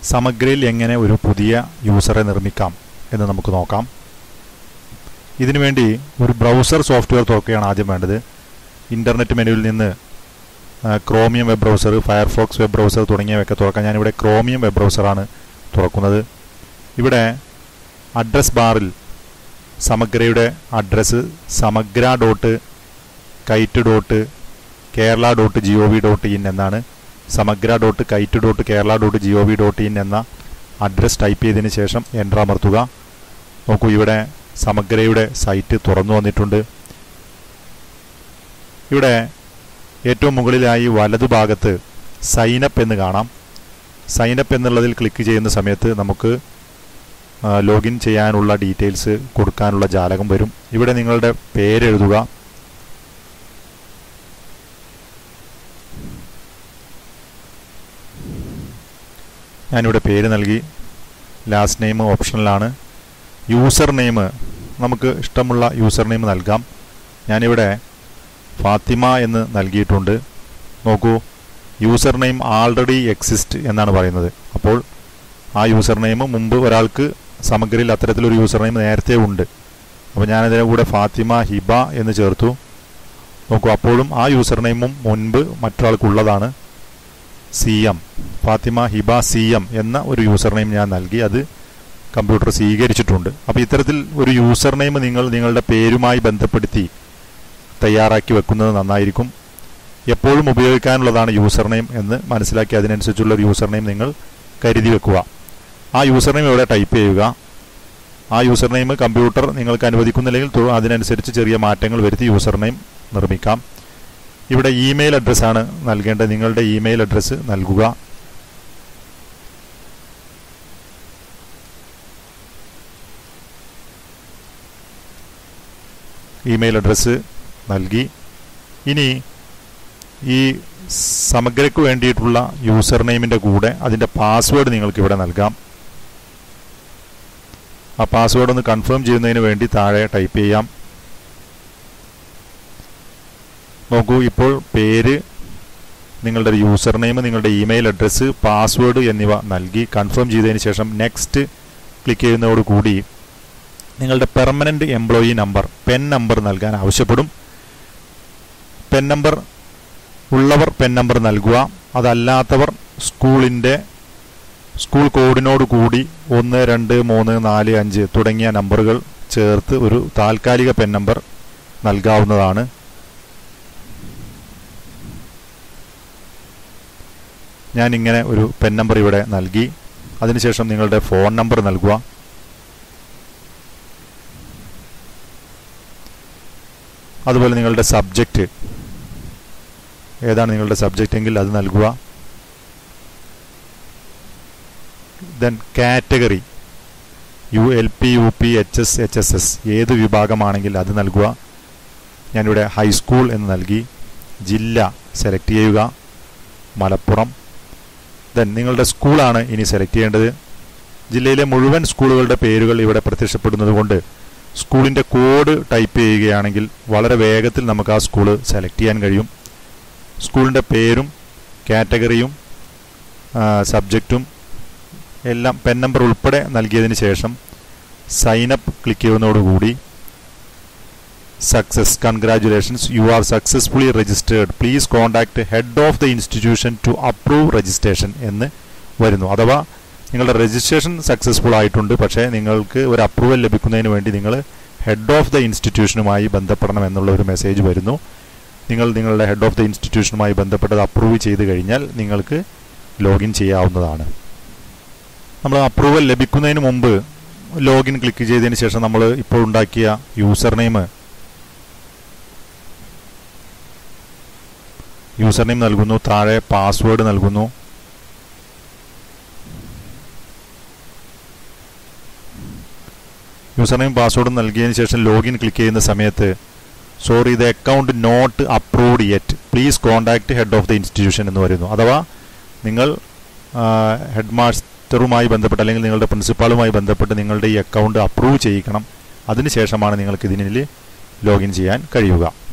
സമഗ്രയിൽ എങ്ങനെ ഒരു പുതിയ യൂസറെ നിർമ്മിക്കാം എന്ന് നമുക്ക് നോക്കാം ഇതിനുവേണ്ടി ഒരു ബ്രൗസർ സോഫ്റ്റ്വെയർ തുറക്കുകയാണ് ആദ്യം വേണ്ടത് ഇൻ്റർനെറ്റ് മെനുവിൽ നിന്ന് chromium web browser Firefox web browser തുടങ്ങിയവയൊക്കെ തുറക്കാം ഞാനിവിടെ ക്രോമിയം വെബ് ബ്രൗസറാണ് തുറക്കുന്നത് ഇവിടെ അഡ്രസ് ബാറിൽ സമഗ്രയുടെ address Samagra dot kite dot Kerala dot G O V dot in എന്നാണ് Samagra dot kite dot Kerala dot G O V dot in എന്ന അഡ്രസ് ടൈപ്പ് ചെയ്തതിന് ശേഷം എൻ്റർ അമർത്തുക നോക്കൂ ഇവിടെ സമഗ്രയുടെ സൈറ്റ് തുറന്നു വന്നിട്ടുണ്ട് ഇവിടെ ഏറ്റവും മുകളിലായി വലതുഭാഗത്ത് സൈനപ്പ് എന്ന് കാണാം സൈനപ്പ് എന്നുള്ളതിൽ ക്ലിക്ക് ചെയ്യുന്ന സമയത്ത് നമുക്ക് ലോഗിൻ ചെയ്യാനുള്ള ഡീറ്റെയിൽസ് കൊടുക്കാനുള്ള ജാലകം വരും ഇവിടെ നിങ്ങളുടെ പേരെഴുതുക ഞാനിവിടെ പേര് നൽകി ലാസ്റ്റ് നെയിം ഓപ്ഷനിലാണ് യൂസർ നെയിം നമുക്ക് ഇഷ്ടമുള്ള യൂസർ നെയിം നൽകാം ഞാനിവിടെ ഫാത്തിമ എന്ന് നൽകിയിട്ടുണ്ട് നോക്കൂ യൂസർ നെയിം ആൾറെഡി എക്സിസ്റ്റ് എന്നാണ് പറയുന്നത് അപ്പോൾ ആ യൂസർ നെയിം മുമ്പ് ഒരാൾക്ക് സമഗ്രയിൽ അത്തരത്തിലൊരു യൂസർ നെയിം നേരത്തെ ഉണ്ട് അപ്പോൾ ഞാനതിൻ്റെ കൂടെ ഫാത്തിമ ഹിബ എന്ന് ചേർത്തു നോക്കൂ അപ്പോഴും ആ യൂസർ നെയിമും മുൻപ് മറ്റൊരാൾക്കുള്ളതാണ് C M Fathima Hiba C M എന്ന ഒരു യൂസർ നെയിം ഞാൻ നൽകി അത് കമ്പ്യൂട്ടർ സ്വീകരിച്ചിട്ടുണ്ട് അപ്പോൾ ഇത്തരത്തിൽ ഒരു യൂസർ നെയിം നിങ്ങൾ നിങ്ങളുടെ പേരുമായി ബന്ധപ്പെടുത്തി തയ്യാറാക്കി വെക്കുന്നത് നന്നായിരിക്കും എപ്പോഴും ഉപയോഗിക്കാനുള്ളതാണ് യൂസർ നെയിം എന്ന് മനസ്സിലാക്കി അതിനനുസരിച്ചുള്ള ഒരു യൂസർ നെയിം നിങ്ങൾ കരുതി വെക്കുക ആ യൂസർ നെയിം ഇവിടെ ടൈപ്പ് ചെയ്യുക ആ യൂസർ നെയിം കമ്പ്യൂട്ടർ നിങ്ങൾക്ക് അനുവദിക്കുന്നില്ലെങ്കിൽ അതിനനുസരിച്ച് ചെറിയ മാറ്റങ്ങൾ വരുത്തി യൂസർ നെയിം നിർമ്മിക്കാം ഇവിടെ ഇമെയിൽ അഡ്രസ്സാണ് നൽകേണ്ടത് നിങ്ങളുടെ ഇമെയിൽ അഡ്രസ്സ് നൽകുക ഇമെയിൽ അഡ്രസ്സ് നൽകി ഇനി ഈ സമഗ്രയ്ക്ക് വേണ്ടിയിട്ടുള്ള യൂസർ നെയിമിൻ്റെ കൂടെ അതിൻ്റെ പാസ്വേഡ് നിങ്ങൾക്ക് ഇവിടെ നൽകാം ആ പാസ്വേഡ് ഒന്ന് കൺഫേം ചെയ്യുന്നതിന് വേണ്ടി താഴെ ടൈപ്പ് ചെയ്യാം നോക്കൂ ഇപ്പോൾ പേര് നിങ്ങളുടെ യൂസർ നെയിം നിങ്ങളുടെ ഇമെയിൽ അഡ്രസ്സ് പാസ്വേഡ് എന്നിവ നൽകി കൺഫേം ചെയ്തതിന് ശേഷം നെക്സ്റ്റ് ക്ലിക്ക് ചെയ്യുന്നതോടുകൂടി നിങ്ങളുടെ permanent employee number pen number നൽകാൻ ആവശ്യപ്പെടും പെൻ നമ്പർ ഉള്ളവർ പെൻ നമ്പർ നൽകുക അതല്ലാത്തവർ സ്കൂളിൻ്റെ സ്കൂൾ കോഡിനോട് കൂടി ഒന്ന് രണ്ട് മൂന്ന് നാല് അഞ്ച് തുടങ്ങിയ നമ്പറുകൾ ചേർത്ത് ഒരു താൽക്കാലിക പെൻ നമ്പർ നൽകാവുന്നതാണ് ഞാൻ ഇങ്ങനെ ഒരു പെൻ നമ്പർ ഇവിടെ നൽകി അതിനുശേഷം നിങ്ങളുടെ ഫോൺ നമ്പർ നൽകുക അതുപോലെ നിങ്ങളുടെ സബ്ജക്റ്റ് ഏതാണ് നിങ്ങളുടെ സബ്ജക്റ്റ് എങ്കിൽ അത് നൽകുക then category U L P U P H S H S S ഏത് വിഭാഗമാണെങ്കിൽ അത് നൽകുക ഞാനിവിടെ ഹൈസ്കൂൾ എന്ന് നൽകി ജില്ല സെലക്ട് ചെയ്യുക മലപ്പുറം ദെൻ നിങ്ങളുടെ സ്കൂളാണ് ഇനി സെലക്ട് ചെയ്യേണ്ടത് ജില്ലയിലെ മുഴുവൻ സ്കൂളുകളുടെ പേരുകൾ ഇവിടെ പ്രത്യക്ഷപ്പെടുന്നത് കൊണ്ട് സ്കൂളിൻ്റെ കോഡ് ടൈപ്പ് ചെയ്യുകയാണെങ്കിൽ വളരെ വേഗത്തിൽ നമുക്ക് ആ സ്കൂള് സെലക്ട് ചെയ്യാൻ കഴിയും സ്കൂളിൻ്റെ പേരും കാറ്റഗറിയും സബ്ജക്റ്റും എല്ലാം പെൻ നമ്പർ ഉൾപ്പെടെ നൽകിയതിന് ശേഷം സൈനപ്പ് ക്ലിക്ക് ചെയ്യുന്നതോടുകൂടി success congratulations you are successfully registered please contact head of the institution to approve registration എന്ന് വരുന്നു അഥവാ നിങ്ങളുടെ രജിസ്ട്രേഷൻ സക്സസ്ഫുൾ ആയിട്ടുണ്ട് പക്ഷേ നിങ്ങൾക്ക് ഒരു അപ്രൂവൽ ലഭിക്കുന്നതിന് വേണ്ടി നിങ്ങൾ ഹെഡ് ഓഫ് ദ ഇൻസ്റ്റിറ്റ്യൂഷനുമായി ബന്ധപ്പെടണം എന്നുള്ള ഒരു മെസ്സേജ് വരുന്നു നിങ്ങൾ നിങ്ങളുടെ ഹെഡ് ഓഫ് ദ ഇൻസ്റ്റിറ്റ്യൂഷനുമായി ബന്ധപ്പെട്ടത് അപ്രൂവ് ചെയ്ത് കഴിഞ്ഞാൽ നിങ്ങൾക്ക് ലോഗിൻ ചെയ്യാവുന്നതാണ് നമ്മൾ അപ്രൂവൽ ലഭിക്കുന്നതിന് മുമ്പ് ലോഗിൻ ക്ലിക്ക് ചെയ്തതിന് ശേഷം നമ്മൾ ഇപ്പോൾ ഉണ്ടാക്കിയ യൂസർ നെയിം യൂസർ നെയിം നൽകുന്നു താഴെ പാസ്വേഡ് നൽകുന്നു യൂസർ നെയിം പാസ്വേഡും നൽകിയതിന് ശേഷം ലോഗിൻ ക്ലിക്ക് ചെയ്യുന്ന സമയത്ത് sorry the account not approved yet please contact head of the institution എന്ന് പറയുന്നു അഥവാ നിങ്ങൾ ഹെഡ് മാസ്റ്ററുമായി ബന്ധപ്പെട്ട് അല്ലെങ്കിൽ നിങ്ങളുടെ പ്രിൻസിപ്പാളുമായി ബന്ധപ്പെട്ട് നിങ്ങളുടെ ഈ അക്കൗണ്ട് അപ്രൂവ് ചെയ്യിക്കണം അതിനുശേഷമാണ് നിങ്ങൾക്ക് ഇതിനിൽ ലോഗിൻ ചെയ്യാൻ കഴിയുക